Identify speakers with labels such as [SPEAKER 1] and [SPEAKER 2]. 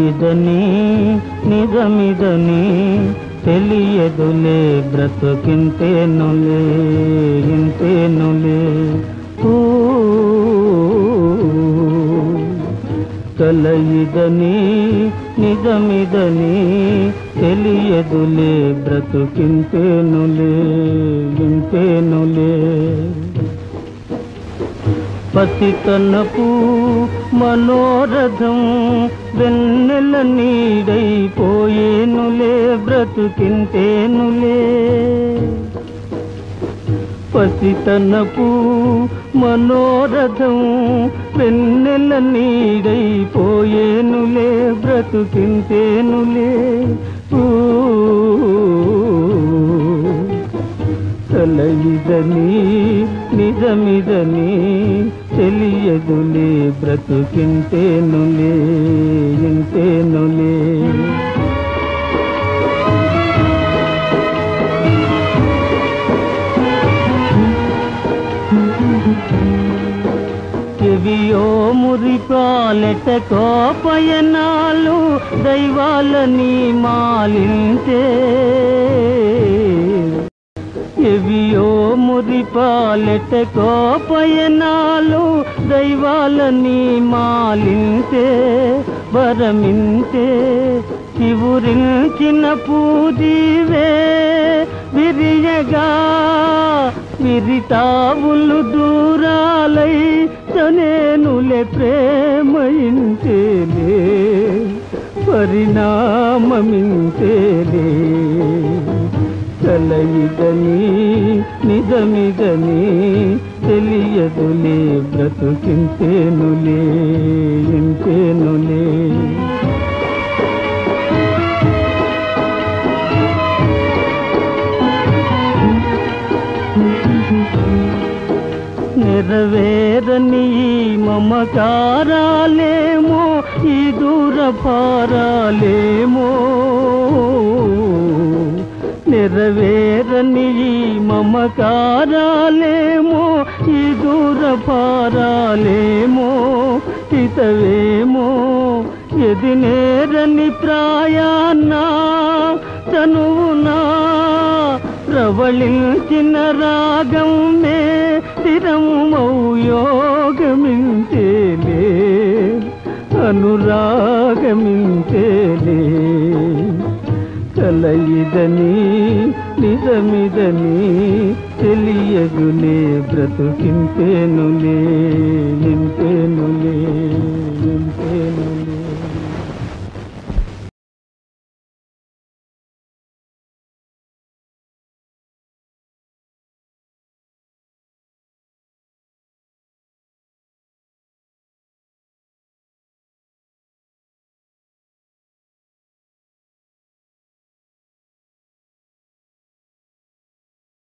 [SPEAKER 1] ఇదని నిజమిదని తెలియదులే బ్రతుకింతేనులే ఇంతేనులే ఊ కల ఇదని నిజమిదని తెలియదులే బ్రతుకింతేనులే ఇంతేనులే పసితనపు మనోరథం వెన్నెల నీడైపోయేనులే బ్రతుకింతేనులే పసితనపు మనోరథం వెన్నెల నీడైపోయేనులే బ్రతుకింతేనులే ఊ కలయిదని నిజమిదని తెలియదులే బ్రతుకింతేనులే ఇంతేనులే చెవియో మురిపాలెట కోపయనాలు దైవాలని మాలింతే ఎవియో మురిపాలెట కోపయనాలు దైవాలని మాలింతే వరమింతే శివురించిన పూజీవే విరియగా విరితావులు దూరాలై తనేనులే ప్రేమయింతేలే పరిణామమింతేలే కలయిదని నిజమిదని తెలియదులే బ్రతుకింతేనులే ఇంతేనులే నెరవేరని ఈ మమకారాలేమో ఈ దూర పారాలేమో నెరవేరని ఈ మమకారాలేమో ఈ దూర పారాలేమో హితవేమో ఎది నేరని ప్రాయాన్నా తనువునా ప్రవళించిన రాగం మే స్థిరమౌ యోగమింతేలే అనురాగమింతేలే కలయిదని నిజమిదని తెలియగులే బ్రతుకింతేనులే